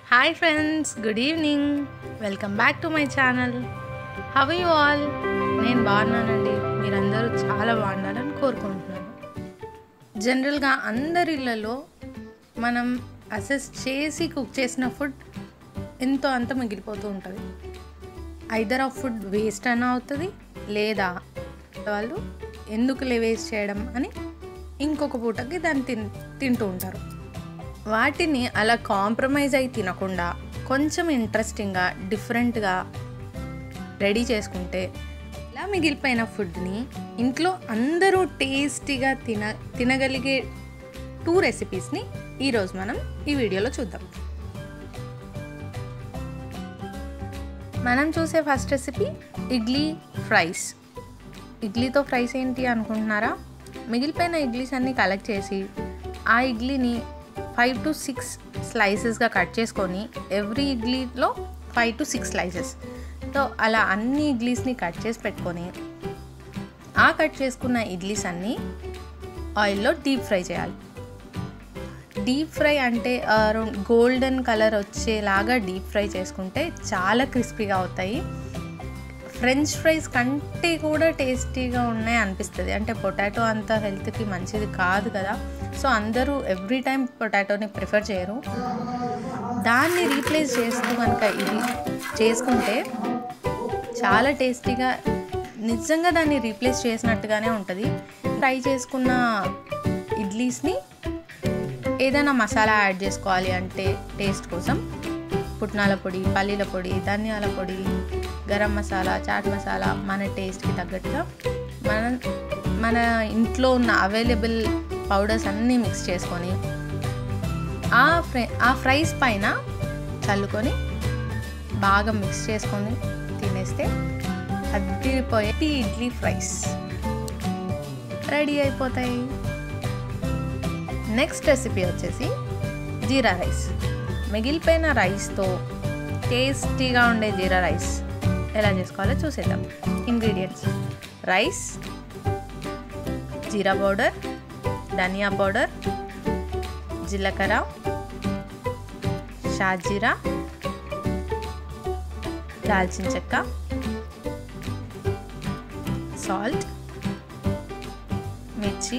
hi friends good evening welcome back to my channel how you all నేను బాగున్నానండి మీరందరూ చాలా బాగున్నారని కోరుకుంటున్నాను జనరల్గా అందరి ఇళ్ళలో మనం అసెస్ చేసి కుక్ చేసిన ఫుడ్ ఎంతో అంత మిగిలిపోతూ ఉంటుంది ఐదర్ ఆ ఫుడ్ వేస్ట్ అయినా అవుతుంది లేదా వాళ్ళు ఎందుకులే వేస్ట్ చేయడం అని ఇంకొక పూటకి దాన్ని తిన్ తింటూ ఉంటారు వాటిని అలా కాంప్రమైజ్ అయి తినకుండా కొంచెం ఇంట్రెస్టింగ్గా డిఫరెంట్గా రెడీ చేసుకుంటే ఇలా మిగిలిపోయిన ఫుడ్ని ఇంట్లో అందరూ టేస్టీగా తిన తినగలిగే టూ రెసిపీస్ని ఈరోజు మనం ఈ వీడియోలో చూద్దాం మనం చూసే ఫస్ట్ రెసిపీ ఇడ్లీ ఫ్రైస్ ఇడ్లీతో ఫ్రైస్ ఏంటి అనుకుంటున్నారా మిగిలిపోయిన ఇడ్లీస్ అన్నీ కలెక్ట్ చేసి ఆ ఇడ్లీని ఫైవ్ టు సిక్స్ స్లైసెస్గా కట్ చేసుకొని ఎవ్రీ ఇడ్లీలో five to six slices so అలా అన్ని ఇడ్లీస్ని కట్ చేసి పెట్టుకొని ఆ కట్ చేసుకున్న ఇడ్లీస్ అన్నీ ఆయిల్లో డీప్ ఫ్రై చేయాలి డీప్ ఫ్రై అంటే అరౌండ్ గోల్డెన్ కలర్ వచ్చేలాగా డీప్ ఫ్రై చేసుకుంటే చాలా క్రిస్పీగా అవుతాయి ఫ్రెంచ్ ఫ్రైస్ కంటే కూడా టేస్టీగా ఉన్నాయి అనిపిస్తుంది అంటే పొటాటో అంత హెల్త్కి మంచిది కాదు కదా సో అందరూ ఎవ్రీ టైం పొటాటోని ప్రిఫర్ చేయరు దాన్ని రీప్లేస్ చేస్తూ కనుక ఇది చేసుకుంటే చాలా టేస్టీగా నిజంగా దాన్ని రీప్లేస్ చేసినట్టుగానే ఉంటుంది ఫ్రై చేసుకున్న ఇడ్లీస్ని ఏదైనా మసాలా యాడ్ చేసుకోవాలి అంటే టేస్ట్ కోసం పుట్నాల పొడి పల్లీల పొడి ధనియాల పొడి గరం మసాలా చాట్ మసాలా మన టేస్ట్కి తగ్గట్టుగా మన మన ఇంట్లో ఉన్న అవైలబుల్ పౌడర్స్ అన్నీ మిక్స్ చేసుకొని ఆ ఫ్రై ఆ ఫ్రైస్ పైన చల్లుకొని బాగా మిక్స్ చేసుకొని తినేస్తే అద్దిరిపోయే ఇడ్లీ ఫ్రైస్ రెడీ అయిపోతాయి నెక్స్ట్ రెసిపీ వచ్చేసి జీరా రైస్ మిగిలిపోయిన రైస్తో టేస్టీగా ఉండే జీరా రైస్ ఎలా చేసుకోవాలో చూసేద్దాం ingredients rice jeera powder dhaniya powder జీలకర్ర షాజీరా దాల్చిన చెక్క సాల్ట్ మిర్చి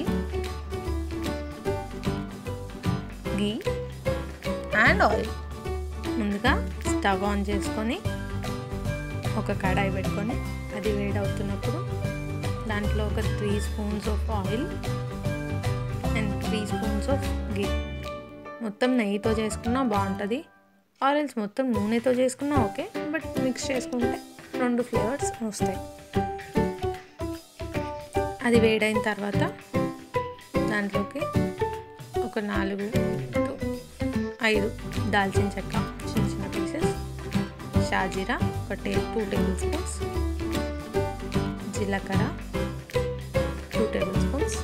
గీ అండ్ ఆయిల్ ముందుగా స్టవ్ ఆన్ చేసుకొని ఒక కడాయి పెట్టుకొని అది వేడవుతున్నప్పుడు దాంట్లో ఒక three spoons of oil and three spoons of ghee మొత్తం నెయ్యితో చేసుకున్నా బాగుంటుంది ఆయిల్స్ మొత్తం నూనెతో చేసుకున్నా ఓకే బట్ మిక్స్ చేసుకుంటే రెండు ఫ్లేవర్స్ వస్తాయి అది వేడైన తర్వాత దాంట్లోకి ఒక నాలుగు ఐదు దాల్చిన చెక్క చిన్న చిన్న పీసెస్ షాజీరా ఒక టే టూ టేబుల్ స్పూన్స్ జీలకర్ర టూ టేబుల్ స్పూన్స్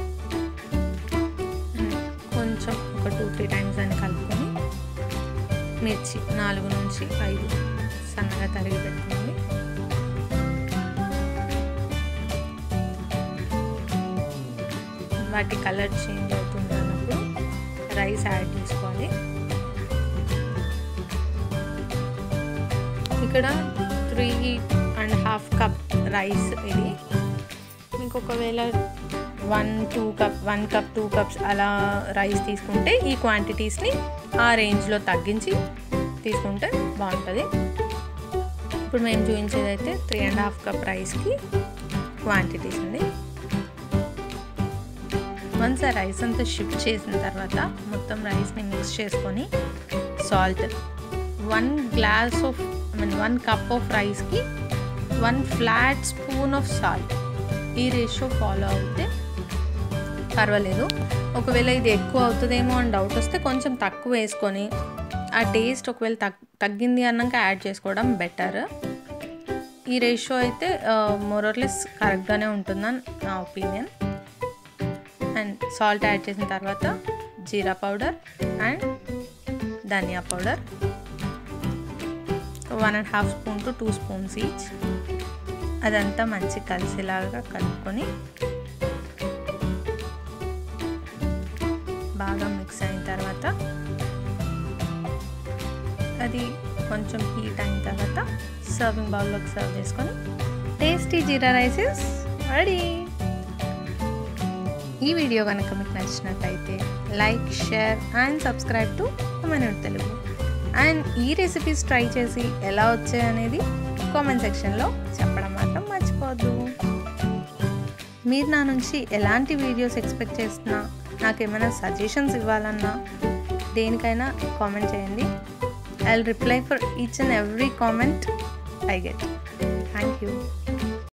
కొంచెం ఒక టూ త్రీ టైమ్స్ అని కలుపుకొని మిర్చి నాలుగు నుంచి ఐదు సన్నగా తరిగి పెట్టుకోండి వాటి కలర్ చేంజ్ అవుతుంది అన్నప్పుడు రైస్ యాడ్ చేసుకోవాలి ఇక్కడ three and half cup rice ఇది మీకు ఒకవేళ one two cup one cup two cups అలా రైస్ తీసుకుంటే ఈ క్వాంటిటీస్ని ఆ రేంజ్లో తగ్గించి తీసుకుంటే బాగుంటుంది ఇప్పుడు మేము చూపించేది అయితే త్రీ అండ్ హాఫ్ కప్ రైస్కి క్వాంటిటీస్ అండి వన్స్ ఆ రైస్ అంతా షిఫ్ట్ చేసిన తర్వాత మొత్తం రైస్ని మిక్స్ చేసుకొని salt one glass of I mean one cup of రైస్కి one flat spoon of salt ఈ రేషియో ఫాలో అవుతే పర్వాలేదు ఒకవేళ ఇది ఎక్కువ అవుతుందేమో అని డౌట్ వస్తే కొంచెం తక్కువ వేసుకొని ఆ టేస్ట్ ఒకవేళ తగ్ తగ్గింది అన్నాక యాడ్ చేసుకోవడం బెటర్ ఈ రేషియో అయితే మోరర్లెస్ కరెక్ట్గానే ఉంటుందని నా ఒపీనియన్ అండ్ సాల్ట్ యాడ్ చేసిన తర్వాత jeera powder and dhaniya powder one and half spoon to two spoons each అదంతా మంచి కలిసేలాగా కలుపుకొని బాగా మిక్స్ అయిన తర్వాత అది కొంచెం హీట్ అయిన తర్వాత సర్వింగ్ బౌల్లోకి సర్వ్ చేసుకొని tasty jeera rice is ready ఈ వీడియో కనుక మీకు నచ్చినట్టయితే like share and subscribe to మన తెలుగు అండ్ ఈ రెసిపీస్ ట్రై చేసి ఎలా వచ్చాయి అనేది కామెంట్ సెక్షన్లో చెప్పడం మాత్రం మర్చిపోవద్దు మీరు నా నుంచి ఎలాంటి వీడియోస్ ఎక్స్పెక్ట్ చేస్తున్నా నాకు ఏమైనా సజెషన్స్ ఇవ్వాలన్నా దేనికైనా కామెంట్ చేయండి I reply for each and every comment I get thank you